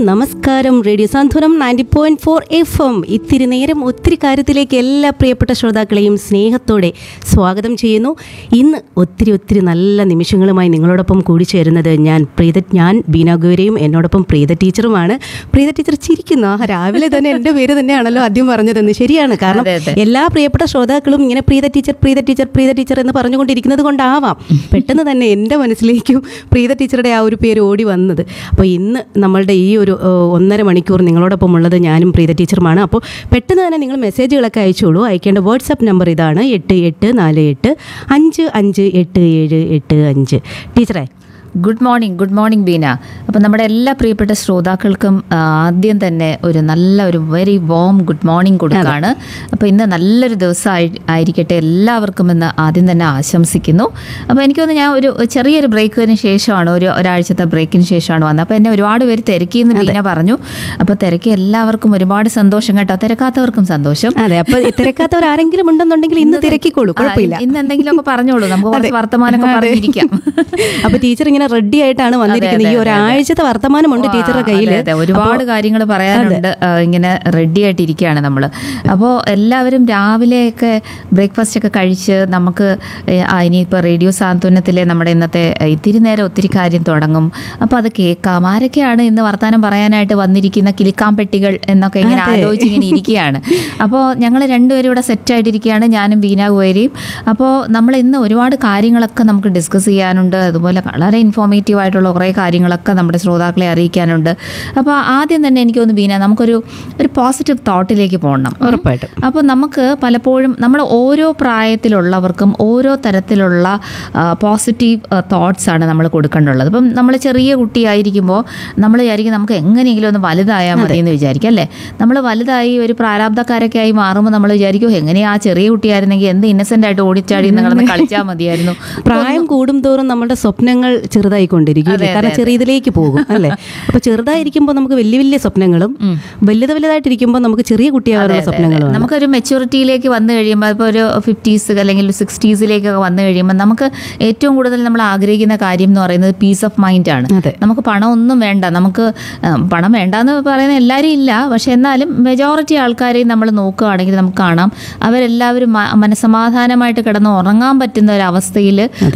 നമസ്കാരം radio Santhwanam ninety point four F M ഇത്തിരി നേരം ഒത്തിരി കാര്യത്തിലേക്ക് എല്ലാ പ്രിയപ്പെട്ട ശ്രോതാക്കളെയും സ്നേഹത്തോടെ സ്വാഗതം ചെയ്യുന്നു ഇന്ന് ഒത്തിരി ഒത്തിരി നല്ല നിമിഷങ്ങളുമായി നിങ്ങളോടൊപ്പം കൂടി ചേരുന്നത് ഞാൻ പ്രീത ഞാൻ ബീന ഗോരയും എന്നോടൊപ്പം പ്രീത ടീച്ചറുമാണ് പ്രീത ടീച്ചർ ചിരിക്കുന്നു ആ രാവിലെ തന്നെ എൻ്റെ പേര് തന്നെയാണല്ലോ ആദ്യം പറഞ്ഞതെന്ന് ശരിയാണ് കാരണം അതെ, അതെ. എല്ലാ പ്രിയപ്പെട്ട ശ്രോതാക്കളും ഇങ്ങനെ Preetha teacher Preetha teacher Preetha teacher എന്ന് പറഞ്ഞുകൊണ്ടിരിക്കുന്നത് കൊണ്ടാവാം പെട്ടെന്ന് തന്നെ എൻ്റെ മനസ്സിലേക്കും പ്രീത ടീച്ചറുടെ ആ ഒരു പേര് ഓടി വന്നത് അപ്പോൾ ഇന്ന് നമ്മളുടെ ഈ ഒരു ഏഹ്, ഒന്നര മണിക്കൂർ നിങ്ങളോടൊപ്പം ഉള്ളത് ഞാനും പ്രീത ടീച്ചറുമാണ് അപ്പോൾ പെട്ടെന്ന് തന്നെ നിങ്ങൾ മെസ്സേജുകളൊക്കെ അയച്ചോളൂ അയക്കേണ്ട വാട്സപ്പ് നമ്പർ ഇതാണ് എട്ട് എട്ട് നാല് എട്ട് അഞ്ച് അഞ്ച് എട്ട് ഏഴ് എട്ട് അഞ്ച് ടീച്ചറെ good morning good morning Beena അപ്പം നമ്മുടെ എല്ലാ പ്രിയപ്പെട്ട ശ്രോതാക്കൾക്കും ആ, ആദ്യം തന്നെ ഒരു നല്ല ഒരു വെരി വോം ഗുഡ് മോർണിംഗ് കൊടുക്കുകയാണ് അപ്പോൾ ഇന്ന് നല്ലൊരു ദിവസം ആയി- ആയിരിക്കട്ടെ എല്ലാവർക്കും എന്ന് ആദ്യം തന്നെ ആശംസിക്കുന്നു അപ്പോൾ എനിക്ക് തോന്നുന്നു ഞാൻ ഒരു ചെറിയൊരു ബ്രേക്കിന് ശേഷമാണ് ഒരു ഒരാഴ്ചത്തെ ബ്രേക്കിന് ശേഷമാണ് വന്നത് അപ്പോൾ എന്നെ ഒരുപാട് പേര് തിരക്കിയെന്ന് ബീന പറഞ്ഞു അപ്പോൾ തിരക്കി എല്ലാവർക്കും ഒരുപാട് സന്തോഷം കേട്ടോ തിരക്കാത്തവർക്കും സന്തോഷം അതെ അപ്പോൾ തിരക്കാത്തവർ ആരെങ്കിലും ഉണ്ടെന്നുണ്ടെങ്കിൽ ഇന്ന് തിരക്കിക്കോളൂ കുഴപ്പമില്ല ഇന്ന് എന്തെങ്കിലുമൊക്കെ പറഞ്ഞോളൂ നമുക്ക് കുറച്ച് വർത്തമാനമൊക്കെ അതെ. പറഞ്ഞിരിക്കാം അപ്പൊ ടീച്ചർ ഇങ്ങനെ റെഡി ആയിട്ടാണ് വന്നിരിക്കുന്നത് ഈ ഒരാഴ്ചത്തെ വർത്തമാനമുണ്ട് ടീച്ചറുടെ കയ്യിൽ അതെ, അതെ. ഒരുപാട് കാര്യങ്ങൾ പറയാനുണ്ട് ആ, ഇങ്ങനെ റെഡി ആയിട്ടിരിക്കുകയാണ് നമ്മൾ അപ്പോൾ എല്ലാവരും രാവിലെയൊക്കെ ബ്രേക്ക്ഫാസ്റ്റ് ഒക്കെ കഴിച്ച് നമുക്ക് ഏ, ആ, ഇനിയിപ്പോൾ റേഡിയോ സാന്ത്വനത്തിലെ നമ്മുടെ ഇന്നത്തെ ഏ, ഇത്തിരി നേരം ഒത്തിരി കാര്യം തുടങ്ങും അപ്പോൾ അത് കേൾക്കാം ആരൊക്കെയാണ് ഇന്ന് വർത്തമാനം പറയാനായിട്ട് വന്നിരിക്കുന്ന കിളിക്കാമ്പെട്ടികൾ എന്നൊക്കെ ഇങ്ങനെ ആലോചിച്ച് ഇങ്ങനെ ഇരിക്കുകയാണ് അപ്പോൾ ഞങ്ങൾ രണ്ടുപേരും ഇവിടെ സെറ്റായിട്ടിരിക്കുകയാണ് ഞാനും ബീന ഗോയരിയും അപ്പോൾ നമ്മൾ ഇന്ന് ഒരുപാട് കാര്യങ്ങളൊക്കെ നമുക്ക് ഡിസ്കസ് ചെയ്യാനുണ്ട് അതുപോലെ വളരെ ഇൻഫോർമേറ്റീവ് ആയിട്ടുള്ള കുറേ കാര്യങ്ങളൊക്കെ നമ്മുടെ ശ്രോതാക്കളെ അറിയിക്കാനുണ്ട് അപ്പോൾ ആദ്യം തന്നെ എനിക്ക് തോന്നുന്നു ബീന നമുക്കൊരു ഒരു പോസിറ്റീവ് തോട്ടിലേക്ക് പോകണം ഉറപ്പായിട്ടും അപ്പോൾ നമുക്ക് പലപ്പോഴും നമ്മൾ ഓരോ പ്രായത്തിലുള്ളവർക്കും ഓരോ തരത്തിലുള്ള പോസിറ്റീവ് തോട്ട്സ് ആണ് നമ്മൾ കൊടുക്കേണ്ടുള്ളത് ഇപ്പം നമ്മൾ ചെറിയ കുട്ടിയായിരിക്കുമ്പോൾ നമ്മൾ വിചാരിക്കും നമുക്ക് എങ്ങനെയെങ്കിലും ഒന്ന് വലുതായാൽ മതി എന്ന് വിചാരിക്കും അല്ലേ നമ്മൾ വലുതായി ഒരു പ്രാരാബ്ധക്കാരൊക്കെ ആയി മാറുമ്പോൾ നമ്മൾ വിചാരിക്കും എങ്ങനെയാ ആ ചെറിയ കുട്ടിയായിരുന്നെങ്കിൽ എന്ത് ഇന്നസെന്റ് ആയിട്ട് ഓടിച്ചാടി നിങ്ങളൊന്ന് കളിച്ചാൽ മതിയായിരുന്നു പ്രായം കൂടും തോറും നമ്മുടെ സ്വപ്നങ്ങൾ ചെറുതായിക്കൊണ്ടിരിക്കും അല്ലേ? കാരണം ചെറിയതിലേക്ക് പോകും അല്ലേ അപ്പൊ ചെറുതായിരിക്കുമ്പോൾ നമുക്ക് വലിയ വലിയ സ്വപ്നങ്ങളും വലുത് വലുതായിട്ടിരിക്കുമ്പോൾ നമുക്ക് ചെറിയ കുട്ടിയാകാനുള്ള സ്വപ്നങ്ങളും നമുക്കൊരു മെച്യൂരിറ്റിയിലേക്ക് വന്നു കഴിയുമ്പോൾ ഇപ്പോൾ ഒരു ഫിഫ്റ്റീസ് അല്ലെങ്കിൽ സിക്സ്റ്റീസിലേക്കൊക്കെ വന്നു കഴിയുമ്പോൾ നമുക്ക് ഏറ്റവും കൂടുതൽ നമ്മൾ ആഗ്രഹിക്കുന്ന കാര്യം എന്ന് പറയുന്നത് പീസ് ഓഫ് മൈൻഡ് ആണ് അതെ. നമുക്ക് പണം ഒന്നും വേണ്ട നമുക്ക് ആ, പണം വേണ്ട എന്ന് പറയുന്ന എല്ലാവരും ഇല്ല പക്ഷെ എന്നാലും മെജോറിറ്റി ആൾക്കാരെയും നമ്മൾ നോക്കുകയാണെങ്കിൽ നമുക്ക് കാണാം അവരെല്ലാവരും മ- മനസ്സമാധാനമായിട്ട് കിടന്ന് ഉറങ്ങാൻ പറ്റുന്ന ഒരു അവസ്ഥയിൽ